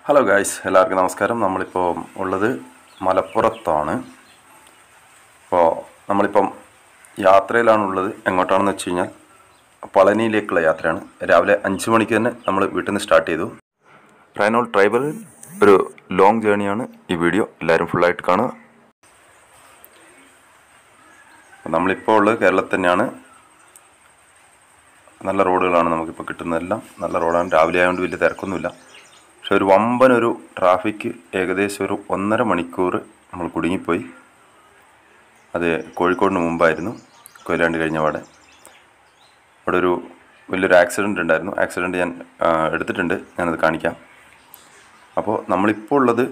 hello guys എല്ലാവർക്കും നമസ്കാരം നമ്മളിപ്പോൾ ഉള്ളത് മലപ്പുറത്താണ് അപ്പോൾ നമ്മളിപ്പം യാത്രയിലാണുള്ളത് എങ്ങോട്ടാണെന്ന് വെച്ച് കഴിഞ്ഞാൽ പളനിയിലേക്കുള്ള യാത്രയാണ് രാവിലെ അഞ്ച് മണിക്ക് തന്നെ നമ്മൾ വീട്ടിൽ നിന്ന് സ്റ്റാർട്ട് ചെയ്തു റൈനോൾ ട്രൈബൽ ഒരു ലോങ് ജേണിയാണ് ഈ വീഡിയോ എല്ലാവരും ഫുള്ളായിട്ട് കാണുക അപ്പോൾ നമ്മളിപ്പോൾ ഉള്ളത് കേരളത്തിൽ തന്നെയാണ് നല്ല റോഡുകളാണ് നമുക്കിപ്പോൾ കിട്ടുന്നതെല്ലാം നല്ല റോഡാണ് രാവിലെ ആയതുകൊണ്ട് വലിയ തിരക്കൊന്നുമില്ല പക്ഷെ ഒരു വമ്പൻ ഒരു ട്രാഫിക് ഏകദേശം ഒരു ഒന്നര മണിക്കൂർ നമ്മൾ കുടുങ്ങിപ്പോയി അത് കോഴിക്കോടിന് മുമ്പായിരുന്നു കൊയിലാണ്ടി കഴിഞ്ഞ പാടെ അവിടെ ഒരു വലിയൊരു ആക്സിഡൻ്റ് ഉണ്ടായിരുന്നു ആക്സിഡൻറ്റ് ഞാൻ ആ, എടുത്തിട്ടുണ്ട് ഞാനത് കാണിക്കാം അപ്പോൾ നമ്മളിപ്പോൾ ഉള്ളത്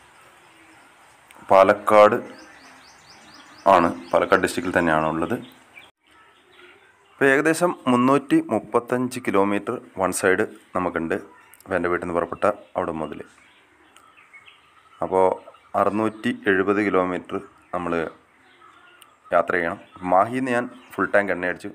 പാലക്കാട് ആണ് പാലക്കാട് ഡിസ്ട്രിക്റ്റിൽ തന്നെയാണ് ഉള്ളത് ഇപ്പോൾ ഏകദേശം മുന്നൂറ്റി മുപ്പത്തഞ്ച് കിലോമീറ്റർ വൺ സൈഡ് നമുക്കുണ്ട് അപ്പോൾ എൻ്റെ വീട്ടിൽ നിന്ന് പുറപ്പെട്ട അവിടെ മുതൽ അപ്പോൾ അറുന്നൂറ്റി എഴുപത് കിലോമീറ്റർ നമ്മൾ യാത്ര ചെയ്യണം മാഹിയിൽ നിന്ന് ഞാൻ ഫുൾ ടാങ്ക് എണ്ണ അടിച്ചു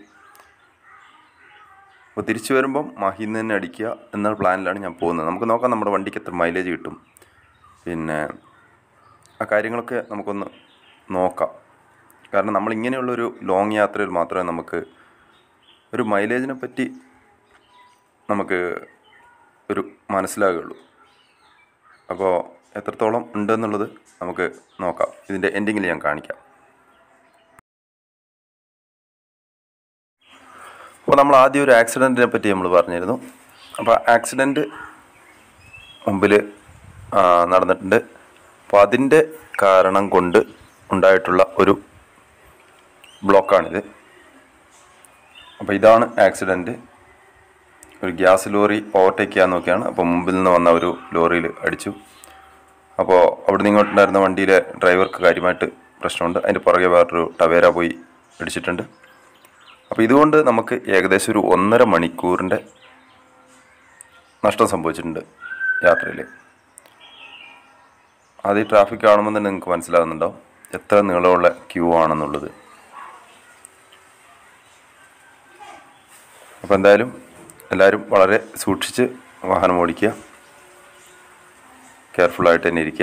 അപ്പോൾ തിരിച്ചു വരുമ്പം മാഹിയിൽ നിന്ന് തന്നെ അടിക്കുക എന്ന പ്ലാനിലാണ് ഞാൻ പോകുന്നത് നമുക്ക് നോക്കാം നമ്മുടെ വണ്ടിക്ക് എത്ര മൈലേജ് കിട്ടും പിന്നെ ആ കാര്യങ്ങളൊക്കെ നമുക്കൊന്ന് നോക്കാം കാരണം നമ്മൾ ഇങ്ങനെയുള്ളൊരു ലോങ് യാത്രയിൽ മാത്രമേ നമുക്ക് ഒരു മൈലേജിനെ പറ്റി നമുക്ക് ഒരു മനസ്സിലാകുകയുള്ളൂ അപ്പോൾ എത്രത്തോളം ഉണ്ടെന്നുള്ളത് നമുക്ക് നോക്കാം ഇതിൻ്റെ എൻഡിങ്ങിൽ ഞാൻ കാണിക്കാം അപ്പോൾ നമ്മൾ ആദ്യം ഒരു ആക്സിഡൻറ്റിനെ പറ്റി നമ്മൾ പറഞ്ഞിരുന്നു അപ്പോൾ ആക്സിഡൻറ്റ് മുമ്പിൽ ആ, നടന്നിട്ടുണ്ട് അപ്പോൾ അതിൻ്റെ കാരണം കൊണ്ട് ഉണ്ടായിട്ടുള്ള ഒരു ബ്ലോക്കാണിത് അപ്പോൾ ഇതാണ് ആക്സിഡൻറ്റ് ഒരു ഗ്യാസ് ലോറി ഓവർടേക്ക് ചെയ്യാൻ നോക്കിയാണ് അപ്പോൾ മുമ്പിൽ നിന്ന് വന്ന ഒരു ലോറിയിൽ അടിച്ചു അപ്പോൾ അവിടെ നിന്ന് ഇങ്ങോട്ടുണ്ടായിരുന്ന വണ്ടിയിലെ ഡ്രൈവർക്ക് കാര്യമായിട്ട് പ്രശ്നമുണ്ട് അതിൻ്റെ പുറകെ വേറൊരു ടവേര പോയി ഇടിച്ചിട്ടുണ്ട് അപ്പോൾ ഇതുകൊണ്ട് നമുക്ക് ഏകദേശം ഒരു ഒന്നര മണിക്കൂറിൻ്റെ നഷ്ടം സംഭവിച്ചിട്ടുണ്ട് യാത്രയിൽ അത് ഈ ട്രാഫിക് കാണുമ്പോൾ തന്നെ നിങ്ങൾക്ക് മനസ്സിലാകുന്നുണ്ടാവും എത്ര നീളമുള്ള ക്യൂ ആണെന്നുള്ളത് അപ്പോൾ എന്തായാലും എല്ലാവരും വളരെ സൂക്ഷിച്ച് വാഹനം ഓടിക്കുക കെയർഫുള്ളായിട്ട് തന്നെ ഇരിക്കുക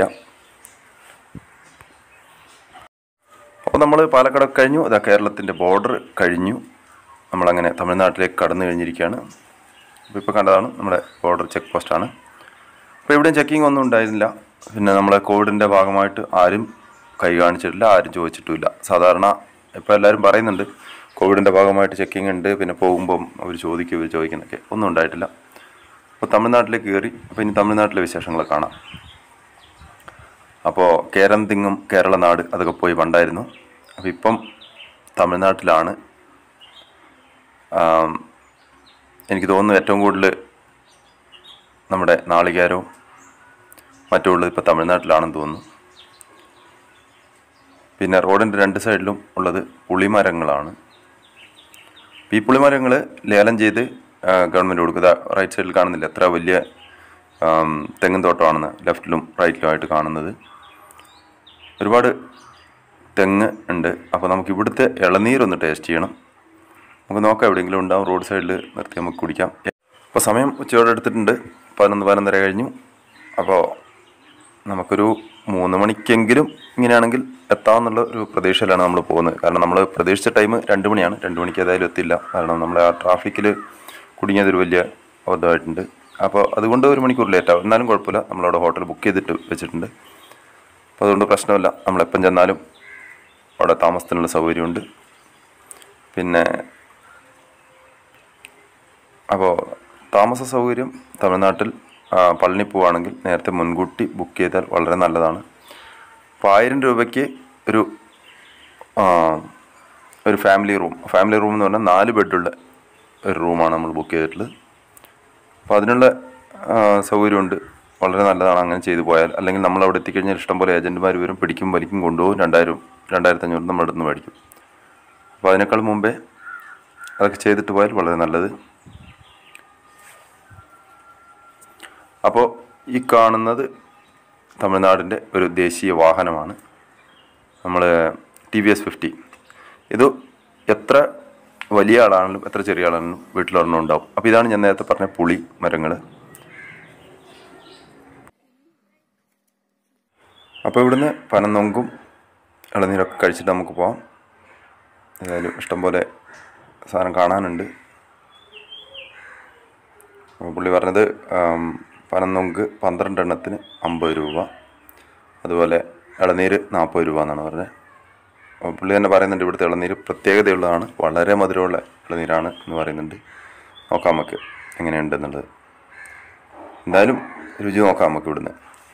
അപ്പോൾ നമ്മൾ പാലക്കാട് കഴിഞ്ഞു അതാ കേരളത്തിൻ്റെ ബോർഡർ കഴിഞ്ഞു നമ്മളങ്ങനെ തമിഴ്നാട്ടിലേക്ക് കടന്നു കഴിഞ്ഞിരിക്കുകയാണ് അപ്പോൾ ഇപ്പോൾ കണ്ടതാണ് നമ്മുടെ ബോർഡർ ചെക്ക് പോസ്റ്റാണ് അപ്പോൾ ഇവിടെയും ചെക്കിംഗ് ഒന്നും ഉണ്ടായിരുന്നില്ല പിന്നെ നമ്മളെ കോവിഡിൻ്റെ ഭാഗമായിട്ട് ആരും കൈ കാണിച്ചിട്ടില്ല ആരും ചോദിച്ചിട്ടുമില്ല സാധാരണ ഇപ്പോൾ എല്ലാവരും പറയുന്നുണ്ട് കോവിഡിൻ്റെ ഭാഗമായിട്ട് ചെക്കിംഗ് ഉണ്ട് പിന്നെ പോകുമ്പം അവർ ചോദിക്കും ഇവർ ചോദിക്കുന്നൊക്കെ ഒന്നും ഉണ്ടായിട്ടില്ല അപ്പോൾ തമിഴ്നാട്ടിലേക്ക് കയറി അപ്പോൾ ഇനി തമിഴ്നാട്ടിലെ വിശേഷങ്ങൾ കാണാം അപ്പോൾ കേരം തിങ്ങും കേരള നാട് അതൊക്കെ പോയി പണ്ടായിരുന്നു അപ്പോൾ ഇപ്പം തമിഴ്നാട്ടിലാണ് ആം, എനിക്ക് തോന്നുന്നു ഏറ്റവും കൂടുതൽ നമ്മുടെ നാളികേരവും മറ്റുള്ളത് ഇപ്പോൾ തമിഴ്നാട്ടിലാണെന്ന് തോന്നുന്നു പിന്നെ റോഡിൻ്റെ രണ്ട് സൈഡിലും ഉള്ളത് പുളിമരങ്ങളാണ് ഈ പുളിമരങ്ങൾ ലേലം ചെയ്ത് ഗവൺമെൻറ് കൊടുക്കുക റൈറ്റ് സൈഡിൽ കാണുന്നില്ല എത്ര വലിയ ആം, തെങ്ങിൻ തോട്ടമാണെന്ന് ലെഫ്റ്റിലും റൈറ്റിലും ആയിട്ട് കാണുന്നത് ഒരുപാട് തെങ്ങ് ഉണ്ട് അപ്പോൾ നമുക്ക് ഇവിടുത്തെ ഇളനീരൊന്ന് ടേസ്റ്റ് ചെയ്യണം നമുക്ക് നോക്കാം എവിടെയെങ്കിലും ഉണ്ടാവും റോഡ് സൈഡിൽ നിർത്തി നമുക്ക് കുടിക്കാം അപ്പോൾ സമയം ഉച്ചയോടെ എടുത്തിട്ടുണ്ട് പതിനൊന്ന് പതിനൊന്നര കഴിഞ്ഞു അപ്പോൾ നമുക്കൊരു മൂന്ന് മണിക്കെങ്കിലും ഇങ്ങനെയാണെങ്കിൽ എത്താമെന്നുള്ള ഒരു പ്രതീക്ഷയിലാണ് നമ്മൾ പോകുന്നത് കാരണം നമ്മൾ പ്രതീക്ഷിച്ച ടൈം രണ്ട് മണിയാണ് രണ്ട് മണിക്ക് ഏതായാലും എത്തില്ല കാരണം നമ്മൾ ആ ട്രാഫിക്കിൽ കുടുങ്ങിയതൊരു വലിയ അബദ്ധമായിട്ടുണ്ട് അപ്പോൾ അതുകൊണ്ട് ഒരു മണിക്കൂർ ലേറ്റ് ആവും എന്നാലും കുഴപ്പമില്ല നമ്മളവിടെ ഹോട്ടൽ ബുക്ക് ചെയ്തിട്ട് വെച്ചിട്ടുണ്ട് അപ്പോൾ അതുകൊണ്ട് പ്രശ്നമില്ല നമ്മളെപ്പം ചെന്നാലും അവിടെ താമസത്തിനുള്ള സൗകര്യമുണ്ട് പിന്നെ അപ്പോൾ താമസ സൗകര്യം തമിഴ്നാട്ടിൽ ആ, പളനി പോവുകയാണെങ്കിൽ നേരത്തെ മുൻകൂട്ടി ബുക്ക് ചെയ്താൽ വളരെ നല്ലതാണ് അപ്പോൾ ആയിരം രൂപയ്ക്ക് ഒരു ആ, ഒരു ഫാമിലി റൂം ഫാമിലി റൂം എന്ന് പറഞ്ഞാൽ നാല് ബെഡുള്ള ഒരു റൂമാണ് നമ്മൾ ബുക്ക് ചെയ്തിട്ടുള്ളത് അപ്പോൾ അതിനുള്ള ആ, സൗകര്യമുണ്ട് വളരെ നല്ലതാണ് അങ്ങനെ ചെയ്തു പോയാൽ അല്ലെങ്കിൽ നമ്മൾ അവിടെ എത്തിക്കഴിഞ്ഞാൽ ഇഷ്ടംപോലെ ഏജൻറ്റുമാർ വരും പിടിക്കും വലിക്കും കൊണ്ടുപോകും രണ്ടായിരം രണ്ടായിരത്തി അഞ്ഞൂറ് നമ്മുടെ അടുത്ത് നിന്ന് മേടിക്കും അപ്പോൾ അതിനേക്കാൾ മുമ്പേ അതൊക്കെ ചെയ്തിട്ട് പോയാൽ വളരെ നല്ലത് അപ്പോൾ ഈ കാണുന്നത് തമിഴ്നാടിൻ്റെ ഒരു ദേശീയ വാഹനമാണ് നമ്മൾ ടി വി എസ് ഫിഫ്റ്റി ഇത് എത്ര വലിയ ആളാണെങ്കിലും എത്ര ചെറിയ ആളാണെങ്കിലും വീട്ടിലൊരെണ്ണം ഉണ്ടാവും അപ്പോൾ ഇതാണ് ഞാൻ നേരത്തെ പറഞ്ഞ പുളി മരങ്ങൾ അപ്പോൾ ഇവിടുന്ന് പനന്നൊങ്കും ഇളനീരൊക്കെ കഴിച്ചിട്ട് നമുക്ക് പോവാം ഏതായാലും ഇഷ്ടംപോലെ സാധനം കാണാനുണ്ട് അപ്പോൾ പുള്ളി പറഞ്ഞത് ആം, പനന്നൊങ്ക് പന്ത്രണ്ട് എണ്ണത്തിന് അമ്പത് രൂപ അതുപോലെ ഇളനീര് നാൽപ്പത് രൂപ എന്നാണ് പറഞ്ഞത് അപ്പോൾ പുള്ളി തന്നെ പറയുന്നുണ്ട് ഇവിടുത്തെ ഇളനീര് പ്രത്യേകതയുള്ളതാണ് വളരെ മധുരമുള്ള ഇളനീരാണ് എന്ന് പറയുന്നുണ്ട് നോക്കാം നമുക്ക് എങ്ങനെയുണ്ട് എന്നുള്ളത് എന്തായാലും രുചി നോക്കാം നമുക്ക് ഇവിടുന്ന്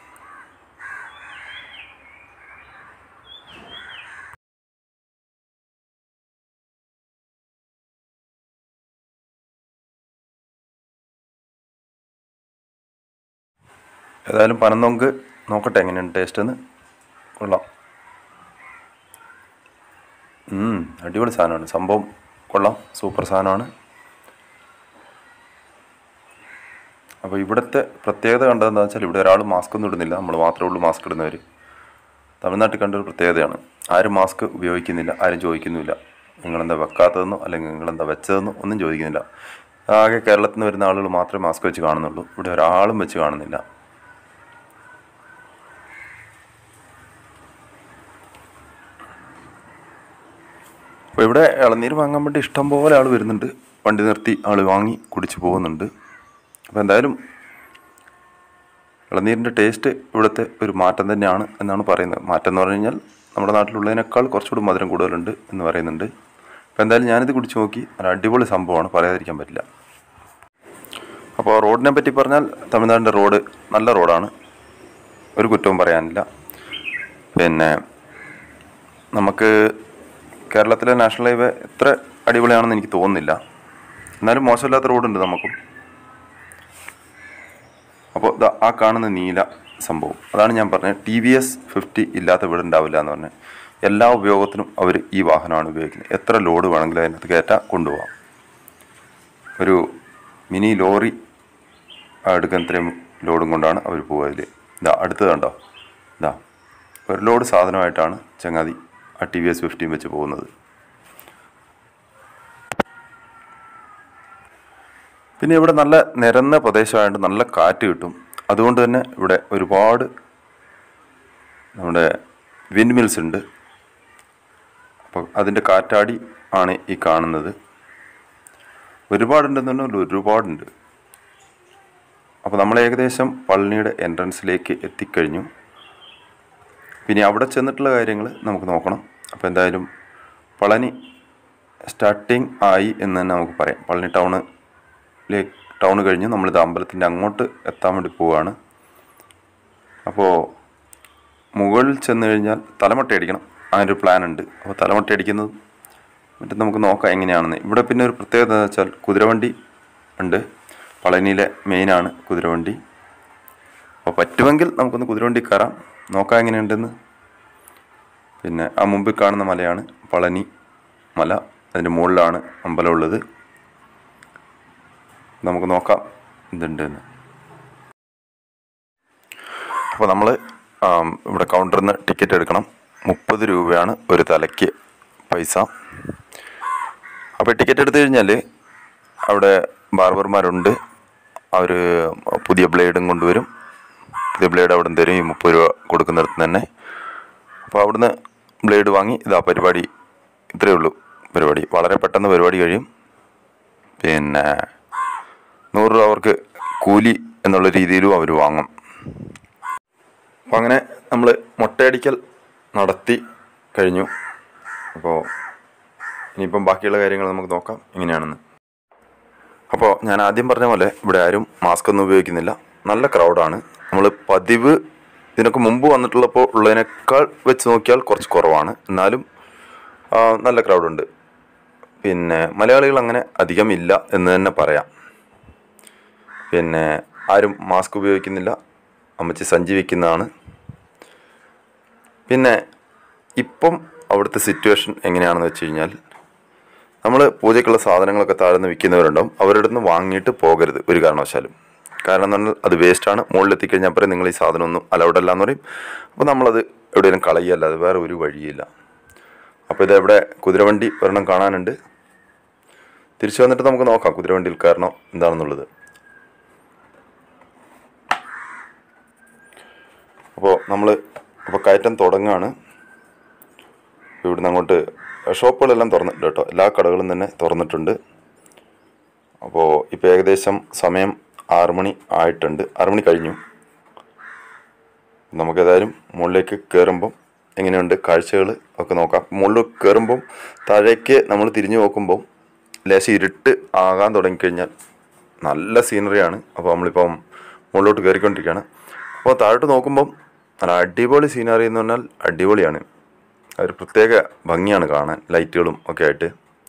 ഏതായാലും പനന്നൊങ്ക് നോക്കട്ടെ എങ്ങനെയുണ്ട് ടേസ്റ്റ് എന്ന് കൊള്ളാം ഉം, അടിപൊളി സാധനമാണ് സംഭവം കൊള്ളാം സൂപ്പർ സാധനമാണ് അപ്പോൾ ഇവിടുത്തെ പ്രത്യേകത കണ്ടതെന്താ വെച്ചാൽ ഇവിടെ ഒരാൾ മാസ്ക് ഒന്നും ഇടുന്നില്ല നമ്മൾ മാത്രമേ ഉള്ളൂ മാസ്ക് ഇടുന്നവർ തമിഴ്നാട്ടിൽ കണ്ട ഒരു പ്രത്യേകതയാണ് ആരും മാസ്ക് ഉപയോഗിക്കുന്നില്ല ആരും ചോദിക്കുന്നില്ല നിങ്ങളെന്താ വെക്കാത്തതെന്നോ അല്ലെങ്കിൽ നിങ്ങളെന്താ വെച്ചതെന്നോ ഒന്നും ചോദിക്കുന്നില്ല ആകെ കേരളത്തിൽ നിന്ന് വരുന്ന ആളുകൾ മാത്രമേ മാസ്ക് വെച്ച് കാണുന്നുള്ളൂ ഇവിടെ ഒരാളും വെച്ച് കാണുന്നില്ല അപ്പോൾ ഇവിടെ ഇളനീര് വാങ്ങാൻ വേണ്ടി ഇഷ്ടം പോലെ ആൾ വരുന്നുണ്ട് വണ്ടി നിർത്തി ആൾ വാങ്ങി കുടിച്ച് പോകുന്നുണ്ട് അപ്പോൾ എന്തായാലും ഇളനീരിൻ്റെ ടേസ്റ്റ് ഇവിടുത്തെ ഒരു മാറ്റം തന്നെയാണ് എന്നാണ് പറയുന്നത് മാറ്റം എന്ന് പറഞ്ഞു കഴിഞ്ഞാൽ നമ്മുടെ നാട്ടിലുള്ളതിനേക്കാൾ കുറച്ചുകൂടി മധുരം കൂടുതലുണ്ട് എന്ന് പറയുന്നുണ്ട് അപ്പോൾ എന്തായാലും ഞാനിത് കുടിച്ച് നോക്കി ഒരു അടിപൊളി സംഭവമാണ് പറയാതിരിക്കാൻ പറ്റില്ല അപ്പോൾ റോഡിനെ പറ്റി പറഞ്ഞാൽ തമിഴ്നാടിൻ്റെ റോഡ് നല്ല റോഡാണ് ഒരു കുറ്റവും പറയാനില്ല പിന്നെ നമുക്ക് കേരളത്തിലെ നാഷണൽ ഹൈവേ എത്ര അടിപൊളിയാണെന്ന് എനിക്ക് തോന്നുന്നില്ല എന്നാലും മോശമില്ലാത്ത റോഡുണ്ട് നമുക്കും അപ്പോൾ ദാ ആ കാണുന്ന നീല സംഭവം അതാണ് ഞാൻ പറഞ്ഞത് ടി വി എസ് ഫിഫ്റ്റി ഇല്ലാത്ത വീട് ഉണ്ടാവില്ല എന്ന് പറഞ്ഞത് എല്ലാ ഉപയോഗത്തിനും അവർ ഈ വാഹനമാണ് ഉപയോഗിക്കുന്നത് എത്ര ലോഡ് വേണമെങ്കിലും അതിനകത്ത് കയറ്റാൻ കൊണ്ടുപോകാം ഒരു മിനി ലോറി എടുക്കുന്ന ഇത്രയും ലോഡും കൊണ്ടാണ് അവർ പോകുക അതിൽ ഇതാ അടുത്തത് കണ്ടോ ഇതാ ഒരു ലോഡ് സാധനമായിട്ടാണ് ചങ്ങാതി ആ ടി വി എസ് ഫിഫ്റ്റീൻ വെച്ച് പോകുന്നത് പിന്നെ ഇവിടെ നല്ല നിരന്ന പ്രദേശമായതുകൊണ്ട് നല്ല കാറ്റ് കിട്ടും അതുകൊണ്ട് തന്നെ ഇവിടെ ഒരുപാട് നമ്മുടെ വിൻഡ് മിൽസ് ഉണ്ട് അപ്പോൾ അതിൻ്റെ കാറ്റാടി ആണ് ഈ കാണുന്നത് ഒരുപാടുണ്ടെന്ന് പറഞ്ഞാൽ ഒരുപാടുണ്ട് അപ്പോൾ നമ്മൾ ഏകദേശം പളനിയുടെ എൻട്രൻസിലേക്ക് എത്തിക്കഴിഞ്ഞു പിന്നെ അവിടെ ചെന്നിട്ടുള്ള കാര്യങ്ങൾ നമുക്ക് നോക്കണം അപ്പോൾ എന്തായാലും പളനി സ്റ്റാർട്ടിങ് ആയി എന്ന് തന്നെ നമുക്ക് പറയാം പളനി ടൗണിലേക്ക് ടൗൺ കഴിഞ്ഞ് നമ്മളിത് അമ്പലത്തിൻ്റെ അങ്ങോട്ട് എത്താൻ വേണ്ടി പോവുകയാണ് അപ്പോൾ മുകളിൽ ചെന്ന് കഴിഞ്ഞാൽ തലമുട്ടയടിക്കണം അങ്ങനെ ഒരു പ്ലാൻ ഉണ്ട് അപ്പോൾ തലമുട്ടയടിക്കുന്നത് മറ്റേ നമുക്ക് നോക്കാം എങ്ങനെയാണെന്ന് ഇവിടെ പിന്നെ ഒരു പ്രത്യേകത എന്ന് വെച്ചാൽ കുതിരവണ്ടി ഉണ്ട് പളനിയിലെ മെയിനാണ് കുതിരവണ്ടി അപ്പോൾ പറ്റുമെങ്കിൽ നമുക്കൊന്ന് കുതിരവണ്ടി കയറാം നോക്കാം എങ്ങനെയുണ്ടെന്ന് പിന്നെ ആ മുമ്പിൽ കാണുന്ന മലയാണ് പളനി മല അതിൻ്റെ മുകളിലാണ് അമ്പലമുള്ളത് നമുക്ക് നോക്കാം എന്തുണ്ടെന്ന് അപ്പോൾ നമ്മൾ ഇവിടെ കൗണ്ടറിൽ നിന്ന് ടിക്കറ്റ് എടുക്കണം മുപ്പത് രൂപയാണ് ഒരു തലയ്ക്ക് പൈസ അപ്പോൾ ടിക്കറ്റ് എടുത്തു കഴിഞ്ഞാൽ അവിടെ ബാർബർമാരുണ്ട് അവർ പുതിയ ബ്ലേഡും കൊണ്ടുവരും പുതിയ ബ്ലേഡ് അവിടെ നിന്ന് തരും ഈ മുപ്പത് രൂപ കൊടുക്കുന്നിടത്ത് തന്നെ അപ്പോൾ അവിടുന്ന് ബ്ലേഡ് വാങ്ങി ഇതാ പരിപാടി ഇത്രയേ ഉള്ളൂ പരിപാടി വളരെ പെട്ടെന്ന് പരിപാടി കഴിയും പിന്നെ നൂറ് രൂപ അവർക്ക് കൂലി എന്നുള്ള രീതിയിലും അവർ വാങ്ങും അപ്പോൾ അങ്ങനെ നമ്മൾ മുട്ടയടിക്കൽ നടത്തി കഴിഞ്ഞു അപ്പോൾ ഇനിയിപ്പം ബാക്കിയുള്ള കാര്യങ്ങൾ നമുക്ക് നോക്കാം എങ്ങനെയാണെന്ന് അപ്പോൾ ഞാൻ ആദ്യം പറഞ്ഞ പോലെ ഇവിടെ ആരും മാസ്ക് ഒന്നും ഉപയോഗിക്കുന്നില്ല നല്ല ക്രൗഡാണ് നമ്മൾ പതിവ് ഇതിനൊക്കെ മുമ്പ് വന്നിട്ടുള്ളപ്പോൾ ഉള്ളതിനേക്കാൾ വെച്ച് നോക്കിയാൽ കുറച്ച് കുറവാണ് എന്നാലും ആ, നല്ല ക്രൗഡുണ്ട് പിന്നെ മലയാളികൾ അങ്ങനെ അധികം ഇല്ല എന്ന് തന്നെ പറയാം പിന്നെ ആരും മാസ്ക് ഉപയോഗിക്കുന്നില്ല അമ്മച്ചി സഞ്ചി വയ്ക്കുന്നതാണ് പിന്നെ ഇപ്പം അവിടുത്തെ സിറ്റുവേഷൻ എങ്ങനെയാണെന്ന് വെച്ച് കഴിഞ്ഞാൽ നമ്മൾ പൂജയ്ക്കുള്ള സാധനങ്ങളൊക്കെ താഴ്ന്ന് വിൽക്കുന്നവരുണ്ടാവും അവരുടെ നിന്ന് വാങ്ങിയിട്ട് പോകരുത് ഒരു കാരണവശാലും കാരണം എന്ന് പറഞ്ഞാൽ അത് വേസ്റ്റാണ് മുകളിൽ എത്തിക്കഴിഞ്ഞാൽ അപ്പുറം നിങ്ങൾ ഈ സാധനമൊന്നും അലൗഡ് അല്ല എന്ന് പറയും അപ്പോൾ നമ്മളത് എവിടെയെങ്കിലും കളയല്ലാതെ വേറെ ഒരു വഴിയില്ല അപ്പോൾ ഇത് എവിടെ കുതിരവണ്ടി ഒരെണ്ണം കാണാനുണ്ട് തിരിച്ചു വന്നിട്ട് നമുക്ക് നോക്കാം കുതിരവണ്ടിയിൽ കയറണോ എന്താണെന്നുള്ളത് അപ്പോൾ നമ്മൾ അപ്പോൾ കയറ്റം തുടങ്ങാണ് ഇവിടുന്ന് അങ്ങോട്ട് ഷോപ്പുകളെല്ലാം തുറന്നിട്ടുണ്ട് കേട്ടോ എല്ലാ കടകളും തന്നെ തുറന്നിട്ടുണ്ട് അപ്പോൾ ഇപ്പോൾ ഏകദേശം സമയം ആറ് മണി ആയിട്ടുണ്ട് ആറ് മണി കഴിഞ്ഞു നമുക്കേതായാലും മുകളിലേക്ക് കയറുമ്പം എങ്ങനെയുണ്ട് കാഴ്ചകൾ ഒക്കെ നോക്കാം മുകളിൽ കയറുമ്പം താഴേക്ക് നമ്മൾ തിരിഞ്ഞു നോക്കുമ്പം ലേശം ഇരുട്ട് ആകാൻ തുടങ്ങിക്കഴിഞ്ഞാൽ നല്ല സീനറിയാണ് അപ്പോൾ നമ്മളിപ്പം മുകളിലോട്ട് കയറിക്കൊണ്ടിരിക്കുകയാണ് അപ്പോൾ താഴോട്ട് നോക്കുമ്പം നല്ല അടിപൊളി സീനറി എന്ന് പറഞ്ഞാൽ അടിപൊളിയാണ് ഒരു പ്രത്യേക ഭംഗിയാണ് കാണാൻ ലൈറ്റുകളും ഒക്കെ ആയിട്ട്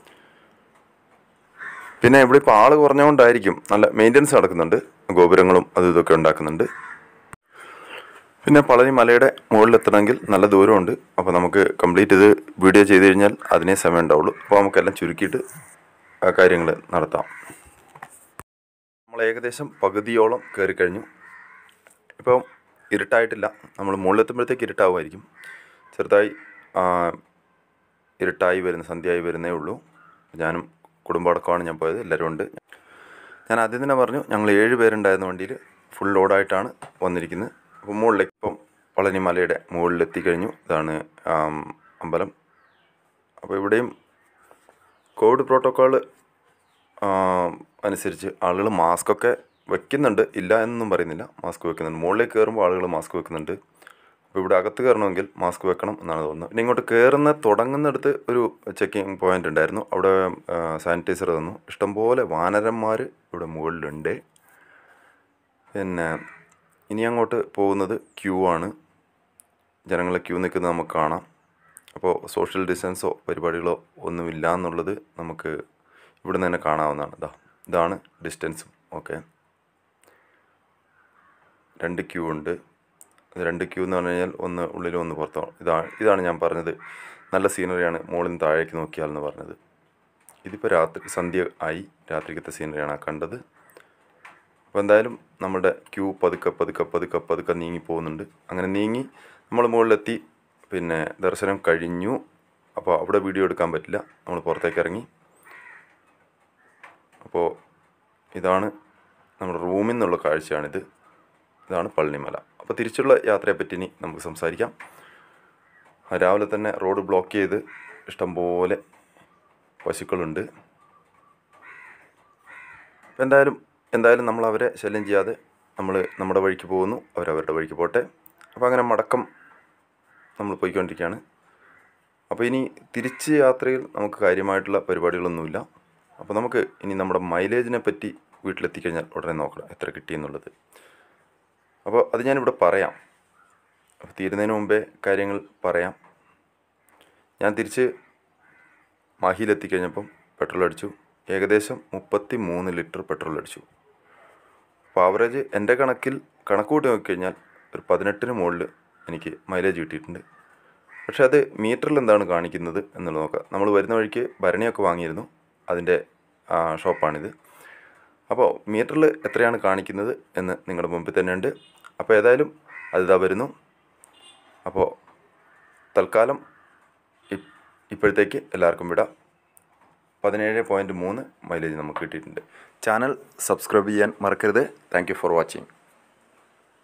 പിന്നെ ഇവിടെ ഇപ്പോൾ ആൾ കുറഞ്ഞുകൊണ്ടായിരിക്കും നല്ല മെയിൻ്റനൻസ് നടക്കുന്നുണ്ട് ഗോപുരങ്ങളും അതും ഇതൊക്കെ ഉണ്ടാക്കുന്നുണ്ട് പിന്നെ പളനി മലയുടെ മുകളിലെത്തണമെങ്കിൽ നല്ല ദൂരമുണ്ട് അപ്പോൾ നമുക്ക് കംപ്ലീറ്റ് ഇത് വീഡിയോ ചെയ്ത് കഴിഞ്ഞാൽ അതിനേ സമയം ഉണ്ടാവുള്ളൂ അപ്പോൾ നമുക്കെല്ലാം ചുരുക്കിയിട്ട് ആ കാര്യങ്ങൾ നടത്താം നമ്മൾ ഏകദേശം പകുതിയോളം കയറി കഴിഞ്ഞു ഇപ്പം ഇരുട്ടായിട്ടില്ല നമ്മൾ മുകളിലെത്തുമ്പോഴത്തേക്ക് ഇരുട്ടാവുമായിരിക്കും ചെറുതായി ആ, ഇരുട്ടായി വരുന്ന സന്ധ്യയായി വരുന്നേ ഉള്ളൂ ഞാനും കുടുംബമടക്കമാണ് ഞാൻ പോയത് എല്ലാവരും ഉണ്ട് ഞാൻ ആദ്യം തന്നെ പറഞ്ഞു ഞങ്ങൾ ഏഴ് പേരുണ്ടായിരുന്ന വണ്ടിയിൽ ഫുൾ ലോഡായിട്ടാണ് വന്നിരിക്കുന്നത് അപ്പോൾ മുകളിലേക്ക് ഇപ്പം പളനിമലയുടെ മുകളിൽ എത്തിക്കഴിഞ്ഞു ഇതാണ് ആം, അമ്പലം അപ്പോൾ ഇവിടെയും കോവിഡ് പ്രോട്ടോക്കോൾ അനുസരിച്ച് ആളുകൾ മാസ്കൊക്കെ വെക്കുന്നുണ്ട് ഇല്ല എന്നൊന്നും പറയുന്നില്ല മാസ്ക് വെക്കുന്നുണ്ട് മുകളിലേക്ക് കയറുമ്പോൾ ആളുകൾ മാസ്ക് വെക്കുന്നുണ്ട് അപ്പോൾ ഇവിടെ അകത്ത് കയറണമെങ്കിൽ മാസ്ക് വെക്കണം എന്നാണ് തോന്നുന്നത് പിന്നെ ഇങ്ങോട്ട് കയറുന്ന തുടങ്ങുന്നിടത്ത് ഒരു ചെക്കിംഗ് പോയിന്റ് ഉണ്ടായിരുന്നു അവിടെ സാനിറ്റൈസർ തന്നു ഇഷ്ടംപോലെ വാനരന്മാർ ഇവിടെ മുകളിലുണ്ട് പിന്നെ ഇനി അങ്ങോട്ട് പോകുന്നത് ക്യൂ ആണ് ജനങ്ങളെ ക്യൂ നിൽക്കുന്നത് നമുക്ക് കാണാം അപ്പോൾ സോഷ്യൽ ഡിസ്റ്റൻസോ പരിപാടികളോ ഒന്നുമില്ല എന്നുള്ളത് നമുക്ക് ഇവിടെ നിന്ന് തന്നെ കാണാവുന്നതാണ് ഇതാ ഇതാണ് ഡിസ്റ്റൻസും ഓക്കെ രണ്ട് ക്യൂ ഉണ്ട് ഇത് രണ്ട് ക്യൂ എന്ന് പറഞ്ഞു കഴിഞ്ഞാൽ ഒന്ന് ഉള്ളിലും ഒന്ന് പുറത്തും ഇതാണ് ഇതാണ് ഞാൻ പറഞ്ഞത് നല്ല സീനറിയാണ് മുകളിൽ നിന്ന് താഴേക്ക് നോക്കിയാൽ എന്ന് പറഞ്ഞത് ഇതിപ്പോൾ രാത്രി സന്ധ്യ ആയി രാത്രിക്കത്തെ സീനറിയാണ് ആ കണ്ടത് അപ്പോൾ എന്തായാലും നമ്മുടെ ക്യൂ പതുക്കെ പതുക്കെ പതുക്കെ പതുക്കെ നീങ്ങി പോകുന്നുണ്ട് അങ്ങനെ നീങ്ങി നമ്മൾ മുകളിലെത്തി പിന്നെ ദർശനം കഴിഞ്ഞു അപ്പോൾ അവിടെ വീഡിയോ എടുക്കാൻ പറ്റില്ല നമ്മൾ പുറത്തേക്ക് ഇറങ്ങി അപ്പോൾ ഇതാണ് നമ്മുടെ റൂമിൽ നിന്നുള്ള കാഴ്ചയാണിത് ഇതാണ് പളനിമല അപ്പോൾ തിരിച്ചുള്ള യാത്രയെപ്പറ്റി ഇനി നമുക്ക് സംസാരിക്കാം ആ രാവിലെ തന്നെ റോഡ് ബ്ലോക്ക് ചെയ്ത് ഇഷ്ടംപോലെ പശുക്കളുണ്ട് അപ്പോൾ എന്തായാലും എന്തായാലും നമ്മൾ അവരെ ശല്യം ചെയ്യാതെ നമ്മൾ നമ്മുടെ വഴിക്ക് പോകുന്നു അവരവരുടെ വഴിക്ക് പോട്ടെ അപ്പോൾ അങ്ങനെ മടക്കം നമ്മൾ പോയിക്കൊണ്ടിരിക്കുകയാണ് അപ്പോൾ ഇനി തിരിച്ച് യാത്രയിൽ നമുക്ക് കാര്യമായിട്ടുള്ള പരിപാടികളൊന്നുമില്ല അപ്പോൾ നമുക്ക് ഇനി നമ്മുടെ മൈലേജിനെ പറ്റി വീട്ടിലെത്തിക്കഴിഞ്ഞാൽ ഉടനെ നോക്കണം എത്ര കിട്ടിയെന്നുള്ളത് അപ്പോൾ അത് ഞാനിവിടെ പറയാം അപ്പോൾ തീരുന്നതിന് മുമ്പേ കാര്യങ്ങൾ പറയാം ഞാൻ തിരിച്ച് മാഹിയിലെത്തിക്കഴിഞ്ഞപ്പം പെട്രോൾ അടിച്ചു ഏകദേശം മുപ്പത്തി മൂന്ന് ലിറ്റർ പെട്രോൾ അടിച്ചു അപ്പോൾ ആവറേജ് എൻ്റെ കണക്കിൽ കണക്ക് കൂട്ടി നോക്കിക്കഴിഞ്ഞാൽ ഒരു പതിനെട്ടിന് മുകളിൽ എനിക്ക് മൈലേജ് കിട്ടിയിട്ടുണ്ട് പക്ഷേ അത് മീറ്ററിൽ എന്താണ് കാണിക്കുന്നത് എന്നുള്ളത് നോക്കാം നമ്മൾ വരുന്ന വഴിക്ക് ഭരണിയൊക്കെ വാങ്ങിയിരുന്നു അതിൻ്റെ ആ, ഷോപ്പാണിത് അപ്പോൾ മീറ്ററിൽ എത്രയാണ് കാണിക്കുന്നത് എന്ന് നിങ്ങളുടെ മുമ്പിൽ തന്നെ ഉണ്ട് അപ്പോൾ ഏതായാലും അതിതാ വരുന്നു അപ്പോൾ തൽക്കാലം ഇ- ഇപ്പോഴത്തേക്ക് എല്ലാവർക്കും വിടാം പതിനേഴ് പോയിൻറ്റ് മൂന്ന് മൈലേജ് നമുക്ക് കിട്ടിയിട്ടുണ്ട് ചാനൽ സബ്സ്ക്രൈബ് ചെയ്യാൻ മറക്കരുത് താങ്ക് യു ഫോർ വാച്ചിങ്